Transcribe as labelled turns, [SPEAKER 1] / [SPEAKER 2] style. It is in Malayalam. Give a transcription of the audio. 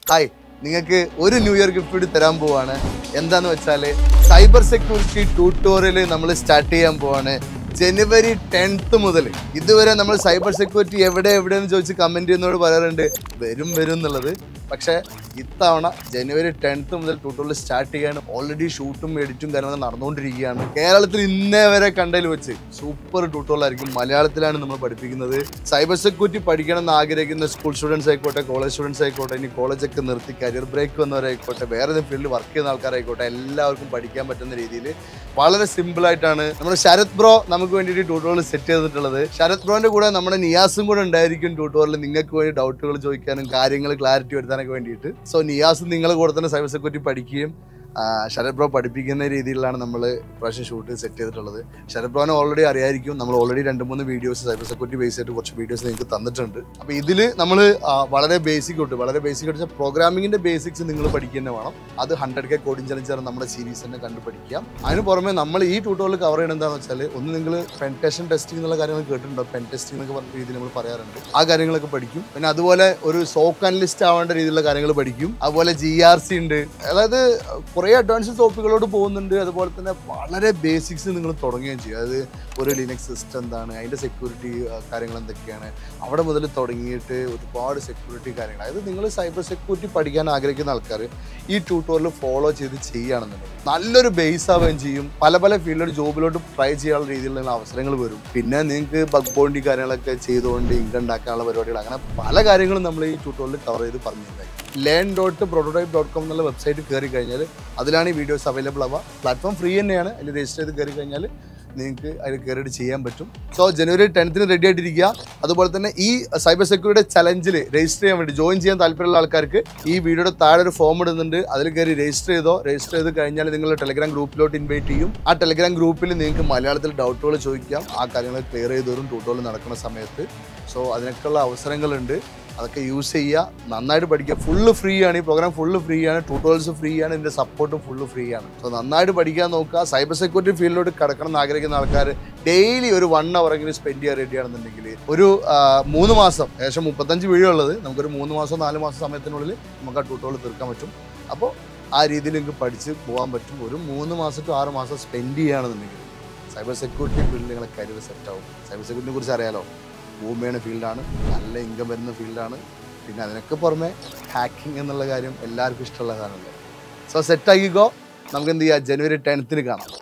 [SPEAKER 1] ഹായ് നിങ്ങൾക്ക് ഒരു ന്യൂ ഇയർ ഗിഫ്റ്റ് കൂടി തരാൻ പോവാണ് എന്താന്ന് വെച്ചാൽ സൈബർ സെക്യൂരിറ്റി ട്യൂട്ടോറിയൽ നമ്മൾ സ്റ്റാർട്ട് ചെയ്യാൻ പോവാണ് ജനുവരി ടെൻത്ത് മുതൽ ഇതുവരെ നമ്മൾ സൈബർ സെക്യൂരിറ്റി എവിടെ എവിടെയെന്ന് ചോദിച്ച് കമൻറ്റ് ചെയ്യുന്നതോട് പറയാറുണ്ട് വരും വരും എന്നുള്ളത് പക്ഷേ ഇത്തവണ ജനുവരി ടെൻത്ത് മുതൽ ട്യൂട്ടോറിയൽ സ്റ്റാർട്ട് ചെയ്യാണ് ഓൾറെഡി ഷൂട്ടും എഡിറ്റും കാര്യങ്ങളും നടന്നുകൊണ്ടിരിക്കുകയാണ് കേരളത്തിൽ ഇന്നേ വരെ കണ്ടതിൽ വെച്ച് സൂപ്പർ ട്യൂട്ടോറിയൽ ആയിരിക്കും മലയാളത്തിലാണ് നമ്മൾ പഠിപ്പിക്കുന്നത് സൈബർ സെക്യൂരിറ്റി പഠിക്കണം എന്ന് ആഗ്രഹിക്കുന്ന സ്കൂൾ സ്റ്റുഡൻസ് ആയിക്കോട്ടെ കോളേജ് സ്റ്റുഡൻസ് ആയിക്കോട്ടെ ഇനി കോളേജൊക്കെ നിർത്തി കരിയർ ബ്രേക്ക് വന്നവരായിക്കോട്ടെ വേറെ ഏതെങ്കിലും ഫീൽഡിൽ വർക്ക് ചെയ്യുന്ന ആൾക്കാരായിക്കോട്ടെ എല്ലാവർക്കും പഠിക്കാൻ പറ്റുന്ന രീതിയിൽ വളരെ സിമ്പിൾ ആയിട്ടാണ് നമ്മുടെ ശരത് ബ്രോ നമുക്ക് വേണ്ടിയിട്ട് ട്യൂട്ടോറിയൽ സെറ്റ് ചെയ്തിട്ടുള്ളത് ശരത് ബ്രോന്റെ കൂടെ നമ്മുടെ നിയാസും കൂടെ ഉണ്ടായിരിക്കും ട്യൂട്ടോറിയൽ നിങ്ങൾക്ക് വേണ്ടി ഡൗട്ടുകൾ ചോദിക്കാനും കാര്യങ്ങൾ ക്ലാരിറ്റി വരുത്താനൊക്കെ വേണ്ടിയിട്ട് സോ നിയാസ് നിങ്ങളെ കൂടെ തന്നെ സൈബർ സെക്യൂരിറ്റി പഠിക്കുകയും ആ, ശരത് ബ്രോ പഠിപ്പിക്കുന്ന രീതിയിലാണ് നമ്മൾ ഇപ്രാവശ്യം ഷൂട്ട് സെറ്റ് ചെയ്തിട്ടുള്ളത് ശരത് ബ്രോനെ ഓൾറെഡി അറിയായിരിക്കും നമ്മൾ ഓൾറെഡി രണ്ട് മൂന്ന് വീഡിയോസ് സൈബർ സെക്യൂരിറ്റി ബേസ് ആയിട്ട് കുറച്ച് വീഡിയോസ് നിങ്ങൾക്ക് തന്നിട്ടുണ്ട് അപ്പോൾ ഇതിൽ നമ്മൾ വളരെ ബേസിക് തൊട്ട് വളരെ ബേസിക് വെച്ചാൽ പ്രോഗ്രാമിങ്ങിന്റെ ബേസിക്സ് നിങ്ങൾ പഠിക്കുക തന്നെ വേണം അത് ഹൺഡ്രഡ് കെ കോഡിംഗ് ചലഞ്ചർ നമ്മുടെ സീരീസ് തന്നെ കണ്ടു പഠിക്കാം അതിന് പുറമെ നമ്മൾ ഈ ട്യൂട്ടോറിയൽ കവർ ചെയ്യുന്നത് എന്താണെന്ന് വെച്ചാൽ ഒന്ന് നിങ്ങൾ പെൻറ്റേഷൻ ടെസ്റ്റിംഗ് എന്നുള്ള കാര്യങ്ങൾ കേട്ടിട്ടുണ്ടോ പെൻ ടെസ്റ്റിംഗ് എന്നൊക്കെ പറഞ്ഞ രീതിയിൽ നമ്മൾ പറയാറുണ്ട് ആ കാര്യങ്ങളൊക്കെ പഠിക്കും പിന്നെ അതുപോലെ ഒരു സോക്ക് അനലിസ്റ്റ് ആവേണ്ട രീതിയിലുള്ള കാര്യങ്ങൾ പഠിക്കും അതുപോലെ ജി ആർ സി ഉണ്ട് അതായത് കുറേ അഡ്വാൻസ് ടോപ്പിക്കുകളോട് പോകുന്നുണ്ട് അതുപോലെ തന്നെ വളരെ ബേസിക്സ് നിങ്ങൾ തുടങ്ങുകയും ചെയ്യും അതായത് ഒരു ലിനക്സ് സിസ്റ്റം എന്താണ് അതിൻ്റെ സെക്യൂരിറ്റി കാര്യങ്ങൾ എന്തൊക്കെയാണ് അവിടെ മുതൽ തുടങ്ങിയിട്ട് ഒരുപാട് സെക്യൂരിറ്റി കാര്യങ്ങൾ അതായത് നിങ്ങൾ സൈബർ സെക്യൂരിറ്റി പഠിക്കാൻ ആഗ്രഹിക്കുന്ന ആൾക്കാർ ഈ ട്യൂട്ടോറിയൽ ഫോളോ ചെയ്ത് ചെയ്യുകയാണെന്നുണ്ടെങ്കിൽ നല്ലൊരു ബേസ് ആവുകയും ചെയ്യും പല പല ഫീൽഡിൽ ജോബിലോട്ട് ട്രൈ ചെയ്യാനുള്ള രീതിയിലുള്ള അവസരങ്ങൾ വരും പിന്നെ നിങ്ങൾക്ക് ബഗ് ബോണ്ടി കാര്യങ്ങളൊക്കെ ചെയ്തുകൊണ്ട് ഇൻകം ഉണ്ടാക്കാനുള്ള പരിപാടികൾ അങ്ങനെ പല കാര്യങ്ങളും നമ്മൾ ഈ ട്യൂട്ടോറിയൽ കവർ ചെയ്ത് പറഞ്ഞിട്ടുണ്ടായി learn dot prototype dot com എന്നുള്ള വെബ്സൈറ്റ് കയറി കഴിഞ്ഞാൽ അതിലാണ് ഈ വീഡിയോസ് അവൈലബിൾ ആവുക പ്ലാറ്റ്ഫോം ഫ്രീ തന്നെയാണ് അതിൽ രജിസ്റ്റർ ചെയ്ത് കയറി കഴിഞ്ഞാൽ നിങ്ങൾക്ക് അതിൽ കയറിയിട്ട് ചെയ്യാൻ പറ്റും സോ ജനുവരി ടെൻത്തിന് റെഡി ആയിട്ടിരിക്കുക അതുപോലെ തന്നെ ഈ സൈബർ സെക്യൂരിറ്റി ചലഞ്ചിൽ രജിസ്റ്റർ ചെയ്യാൻ വേണ്ടി ജോയിൻ ചെയ്യാൻ താല്പര്യമുള്ള ആൾക്കാർക്ക് ഈ വീഡിയോയുടെ താഴെ ഒരു ഫോം ഇടുന്നുണ്ട് അതിൽ കയറി രജിസ്റ്റർ ചെയ്തോ രജിസ്റ്റർ ചെയ്ത് കഴിഞ്ഞാൽ നിങ്ങൾ ടെലഗ്രാം ഗ്രൂപ്പിലോട്ട് ഇൻവൈറ്റ് ചെയ്യും ആ ടെലഗ്രാം ഗ്രൂപ്പിൽ നിങ്ങൾക്ക് മലയാളത്തിൽ ഡൗട്ടുകൾ ചോദിക്കാം ആ കാര്യങ്ങൾ ക്ലിയർ ചെയ്ത് വരും ട്യൂട്ടോറിയൽ നടക്കുന്ന സമയത്ത് സോ അതിനൊക്കെയുള്ള അവസരങ്ങളുണ്ട് അതൊക്കെ യൂസ് ചെയ്യുക നന്നായിട്ട് പഠിക്കുക ഫുള്ള് ഫ്രീ ആണ് ഈ പ്രോഗ്രാം ഫുള്ള് ഫ്രീ ആണ് ട്യൂട്ടോറിയൽസ് ഫ്രീ ആണ് ഇതിന്റെ സപ്പോർട്ടും ഫുള്ള് ഫ്രീ ആണ് സോ നന്നായിട്ട് പഠിക്കാൻ നോക്കുക സൈബർ സെക്യൂരിറ്റി ഫീൽഡിലോട്ട് കടക്കണം എന്ന് ആഗ്രഹിക്കുന്ന ആൾക്കാർ ഡെയിലി ഒരു വൺ അവറെങ്കിലും സ്പെൻഡ് ചെയ്യാൻ റെഡി ആണെന്നുണ്ടെങ്കിൽ ഒരു ആ, മൂന്ന് മാസം ഏകദേശം മുപ്പത്തഞ്ച് വീഡിയോ ഉള്ളത് നമുക്കൊരു മൂന്ന് മാസം നാല് മാസം സമയത്തിനുള്ളിൽ നമുക്ക് ആ ട്യൂട്ടോറിയൽ തീർക്കാൻ പറ്റും അപ്പോൾ ആ രീതിയിൽ നിങ്ങൾക്ക് പഠിച്ച് പോകാൻ പറ്റും ഒരു മൂന്ന് മാസം ടു ആറ് മാസം സ്പെൻഡ് ചെയ്യുകയാണെന്നുണ്ടെങ്കിൽ സൈബർ സെക്യൂരിറ്റി ഫീൽഡിൽ നിങ്ങളെ കരിയർ സെറ്റ് ആവും സൈബർ സെക്യൂരിറ്റിനെ കുറിച്ച് അറിയാലോ ഭൂമിയാണ് ഫീൽഡാണ് നല്ല ഇൻകം വരുന്ന ഫീൽഡാണ് പിന്നെ അതിനൊക്കെ പുറമെ ഹാക്കിംഗ് എന്നുള്ള കാര്യം എല്ലാവർക്കും ഇഷ്ടമുള്ള സാധനമല്ലേ സോ സെറ്റ് ആക്കിക്കോ നമുക്ക് എന്ത് ചെയ്യാം ജനുവരി ടെൻത്തിന് കാണാം